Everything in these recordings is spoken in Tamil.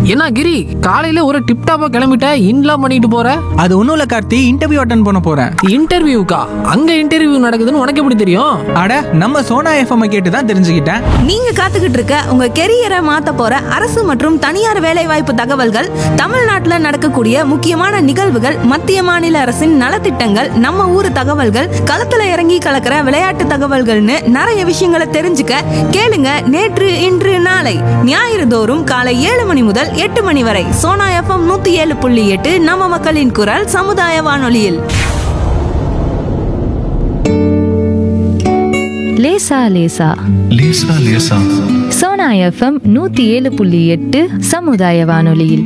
என்ன கிரி காலையில ஒரு டிப்டாப்பா கிளம்பிட்ட இன்லாம் பண்ணிட்டு போற அது ஒன்றும் இல்லை கார்த்தி இன்டர்வியூ அட்டன் பண்ண போகிறேன் இன்டர்வியூக்கா அங்க இன்டர்வியூ நடக்குதுன்னு உனக்கு எப்படி தெரியும் அட நம்ம சோனா எஃப்எம் கேட்டு தான் தெரிஞ்சுக்கிட்டேன் நீங்க காத்துக்கிட்டு இருக்க உங்க கெரியரை மாத்த போற அரசு மற்றும் தனியார் வேலைவாய்ப்பு தகவல்கள் தமிழ்நாட்டுல நடக்கக்கூடிய முக்கியமான நிகழ்வுகள் மத்திய மாநில அரசின் நலத்திட்டங்கள் நம்ம ஊர் தகவல்கள் களத்துல இறங்கி கலக்கிற விளையாட்டு தகவல்கள்னு நிறைய விஷயங்களை தெரிஞ்சுக்க கேளுங்க நேற்று இன்று நாளை ஞாயிறு தோறும் காலை ஏழு மணி முதல் எட்டு மணி வரை சோனா எஃப்எம் நூத்தி ஏழு புள்ளி எட்டு நம்ம மக்களின் குரல் சமுதாய வானொலியில் லேசா லேசா லேசா லேசா சோனா எஃப்எம் நூத்தி ஏழு புள்ளி எட்டு சமுதாய வானொலியில்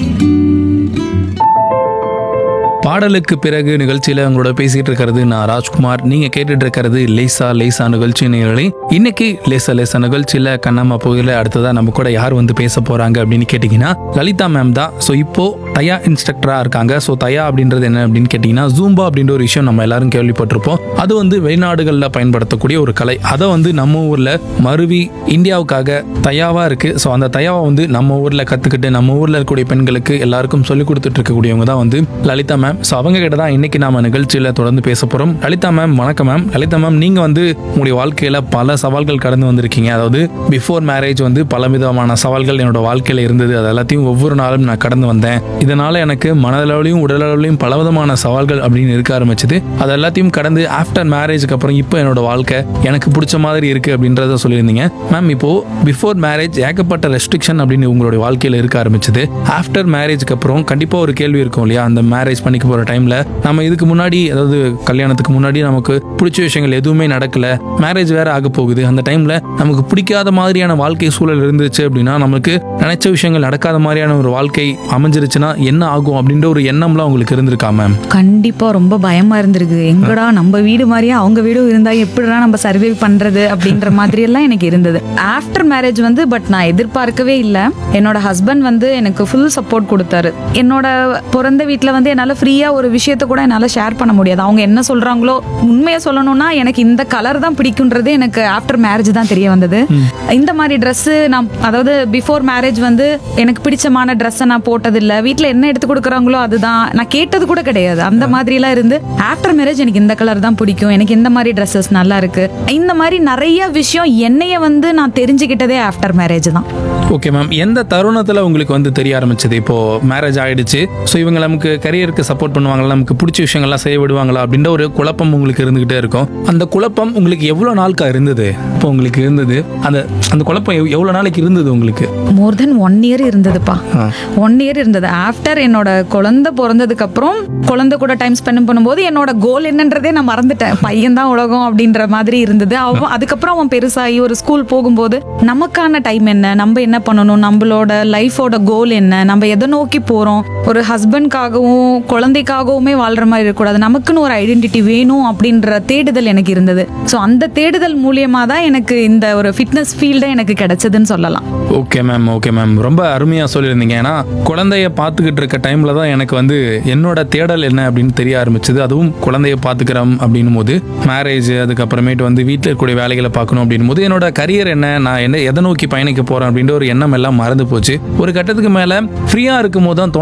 பாடலுக்கு பிறகு நிகழ்ச்சியில உங்களோட பேசிட்டு இருக்கிறது நான் ராஜ்குமார் நீங்க கேட்டுட்டு இருக்கிறது லேசா லேசா நிகழ்ச்சி நேரலை இன்னைக்கு லேசா லேசா நிகழ்ச்சியில கண்ணம்மா பகுதியில் அடுத்ததா நம்ம கூட யார் வந்து பேச போறாங்க அப்படின்னு கேட்டீங்கன்னா லலிதா மேம் தான் ஸோ இப்போ தயா இன்ஸ்ட்ரக்டரா இருக்காங்க ஸோ தயா அப்படின்றது என்ன அப்படின்னு கேட்டீங்கன்னா ஜூம்பா அப்படின்ற ஒரு விஷயம் நம்ம எல்லாரும் கேள்விப்பட்டிருப்போம் அது வந்து வெளிநாடுகளில் பயன்படுத்தக்கூடிய ஒரு கலை அதை வந்து நம்ம ஊர்ல மருவி இந்தியாவுக்காக தயாவா இருக்கு ஸோ அந்த தயாவை வந்து நம்ம ஊர்ல கத்துக்கிட்டு நம்ம ஊர்ல இருக்கக்கூடிய பெண்களுக்கு எல்லாருக்கும் சொல்லிக் கொடுத்துட்டு இருக்கக்கூடியவங்க தான் வந்து லலிதா மேம் ஸோ அவங்க கிட்ட தான் இன்னைக்கு நாம நிகழ்ச்சியில தொடர்ந்து பேச போறோம் லலிதா மேம் வணக்கம் மேம் லலிதா மேம் நீங்க வந்து உங்களுடைய வாழ்க்கையில பல சவால்கள் கடந்து வந்திருக்கீங்க அதாவது பிஃபோர் மேரேஜ் வந்து பல விதமான சவால்கள் என்னோட வாழ்க்கையில இருந்தது அது எல்லாத்தையும் ஒவ்வொரு நாளும் நான் கடந்து வந்தேன் இதனால எனக்கு மனதளவுலையும் உடலளவுலையும் பலவிதமான சவால்கள் அப்படின்னு இருக்க ஆரம்பிச்சது அது எல்லாத்தையும் கடந்து ஆஃப்டர் மேரேஜுக்கு அப்புறம் இப்போ என்னோட வாழ்க்கை எனக்கு பிடிச்ச மாதிரி இருக்கு அப்படின்றத சொல்லியிருந்தீங்க மேம் இப்போ பிஃபோர் மேரேஜ் ஏகப்பட்ட ரெஸ்ட்ரிக்ஷன் அப்படின்னு உங்களுடைய வாழ்க்கையில இருக்க ஆரம்பிச்சது ஆஃப்டர் மேரேஜ்க்கு அப்புறம் கண்டிப்பா ஒரு கேள்வி இருக்கும் இல்லையா அந்த மேரேஜ் பண்ணிக்க போற டைம்ல நம்ம இதுக்கு முன்னாடி அதாவது கல்யாணத்துக்கு முன்னாடி நமக்கு பிடிச்ச விஷயங்கள் எதுவுமே நடக்கல மேரேஜ் வேற ஆக போகுது அந்த டைம்ல நமக்கு பிடிக்காத மாதிரியான வாழ்க்கை சூழல் இருந்துச்சு அப்படின்னா நமக்கு நினைச்ச விஷயங்கள் நடக்காத மாதிரியான ஒரு வாழ்க்கை அமைஞ்சிருச்சுன்னா என்ன ஆகும் அப்படின்ற ஒரு எண்ணம்லாம் உங்களுக்கு இருந்திருக்கா மேம் கண்டிப்பா ரொம்ப பயமா இருந்திருக்கு எங்கடா நம்ம வீடு மாதிரியே அவங்க வீடும் இருந்தா எப்படிடா நம்ம சர்வே பண்றது அப்படின்ற மாதிரி எல்லாம் எனக்கு இருந்தது ஆஃப்டர் மேரேஜ் வந்து பட் நான் எதிர்பார்க்கவே இல்லை என்னோட ஹஸ்பண்ட் வந்து எனக்கு ஃபுல் சப்போர்ட் கொடுத்தாரு என்னோட பிறந்த வீட்ல வந்து என்னால ஃப்ரீயா ஒரு விஷயத்த கூட என்னால ஷேர் பண்ண முடியாது அவங்க என்ன சொல்றாங்களோ உண்மையை சொல்லணும்னா எனக்கு இந்த கலர் தான் பிடிக்குன்றது எனக்கு ஆஃப்டர் மேரேஜ் தான் தெரிய வந்தது இந்த மாதிரி Dress நான் அதாவது பிஃபோர் மேரேஜ் வந்து எனக்கு பிடிச்சமான ட்ரெஸ்ஸை நான் போட்டதில்லை வீட்டில் என்ன எடுத்து கொடுக்குறாங்களோ அதுதான் நான் கேட்டது கூட கிடையாது அந்த மாதிரிலாம் இருந்து ஆஃப்டர் மேரேஜ் எனக்கு இந்த கலர் தான் பிடிக்கும் எனக்கு இந்த மாதிரி ட்ரெஸ்ஸஸ் நல்லா இருக்கு இந்த மாதிரி நிறைய விஷயம் என்னைய வந்து நான் தெரிஞ்சுக்கிட்டதே ஆஃப்டர் மேரேஜ் தான் ஓகே மேம் எந்த தருணத்துல உங்களுக்கு வந்து தெரிய ஆரம்பிச்சது இப்போ மேரேஜ் ஆயிடுச்சு ஸோ இவங்க நமக்கு கரியருக்கு சப்போர்ட் பண்ணுவாங்களா நமக்கு பிடிச்ச விஷயங்கள்லாம் செய்ய விடுவாங்களா அப்படின்ற ஒரு குழப்பம் உங்களுக்கு இருந்துகிட்டே இருக்கும் அந்த குழப்பம் உங்களுக்கு எவ்வளோ நாளுக்கா இருந்தது இப்போ உங்களுக்கு இருந்தது அந்த அந்த குழப்பம் எவ்- எவ்வளோ நாளைக்கு இருந்தது உங்களுக்கு மோர் தென் ஒன் இயர் இருந்ததுப்பா ஒன் இயர் இருந்தது ஆஃப்டர் என்னோட குழந்தை பிறந்ததுக்கு அப்புறம் குழந்தை கூட டைம் ஸ்பெண்ட் பண்ணும்போது என்னோட கோல் என்னன்றதே நான் மறந்துட்டேன் பையன் தான் உலகம் அப்படின்ற மாதிரி இருந்தது அவன் அதுக்கப்புறம் அவன் பெருசாகி ஒரு ஸ்கூல் போகும்போது நமக்கான டைம் என்ன நம்ம என்ன பண்ணணும் நம்மளோட லைஃபோட கோல் என்ன நம்ம எதை நோக்கி போறோம் ஒரு ஹஸ்பண்ட்காகவும் குழந்தைக்காகவுமே வாழ்ற மாதிரி இருக்கக்கூடாது நமக்குன்னு ஒரு ஐடென்டிட்டி வேணும் அப்படின்ற தேடுதல் எனக்கு இருந்தது ஸோ அந்த தேடுதல் மூலியமா தான் எனக்கு இந்த ஒரு ஃபிட்னஸ் ஃபீல்டை எனக்கு கிடைச்சதுன்னு சொல்லலாம் ஓகே மேம் ஓகே மேம் ரொம்ப அருமையாக சொல்லியிருந்தீங்க ஏன்னா குழந்தைய பார்த்துக்கிட்டு இருக்க டைமில் தான் எனக்கு வந்து என்னோட தேடல் என்ன அப்படின்னு தெரிய ஆரம்பிச்சது அதுவும் குழந்தைய பார்த்துக்கிறோம் அப்படின்னும் போது மேரேஜ் அதுக்கப்புறமேட்டு வந்து வீட்டில் இருக்கக்கூடிய வேலைகளை பார்க்கணும் அப்படின்னும் போது என்னோட கரியர் என்ன நான் என்ன எதை நோக்கி பயணிக்க போகிறேன் அப்படின்ற ஒரு எண்ணம் எல்லாம் மறந்து போச்சு ஒரு கட்டத்துக்கு மேலே ஃப்ரீயாக இருக்கும் போது தான்